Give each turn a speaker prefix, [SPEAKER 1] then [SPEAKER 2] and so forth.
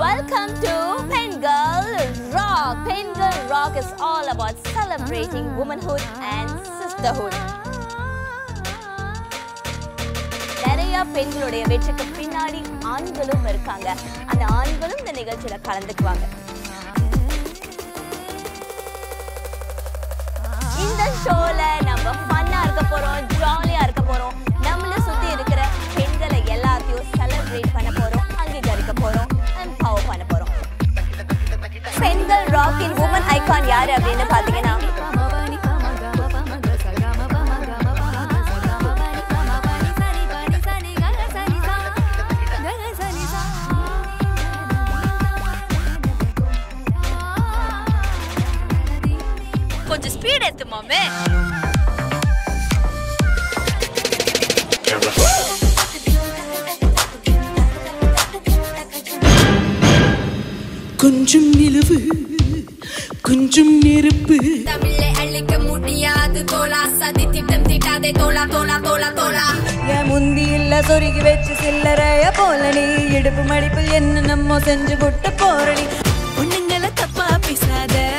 [SPEAKER 1] Welcome to Pengal Rock. Pengal Rock is all about celebrating womanhood and sisterhood. நிறைய பெண்களுடைய வெற்றிக்கு பின்னாடி ஆண்களும் இருக்காங்க அந்த ஆண்களும் இந்த நிகழ்ச்சியில கலந்துக்குவாங்க இந்த ஷோல நம்ம ஃபன்னா இருக்க போறோம் ஜாலியா இருக்க போறோம் நம்மள சுத்தி இருக்கிற பெண்களை எல்லாத்தையும் செலிப்ரேட் பண்ண போறோம் அங்கீகரிக்க போறோம் எம்பவர் பண்ண போறோம் பெண்கள் ராக்கின் உமன் ஐகான் யாரு அப்படின்னு பாத்தீங்கன்னா கொஞ்சம் ஸ்பீட் ஏத்துமாமே
[SPEAKER 2] கொஞ்சம் நிலவு கொஞ்சம் நெருப்பு
[SPEAKER 3] தமிழை அழிக்க முடியாது தோலா சதி திட்டம் திட்டாதே தோலா தோலா தோலா தோலா
[SPEAKER 4] என் முந்தி இல்ல சொருகி வச்சு சில்லறைய போல நீ இடுப்பு மடிப்பில் என்ன நம்ம செஞ்சு புட்ட போற நீ
[SPEAKER 2] பொண்ணுங்களை தப்பா பேசாத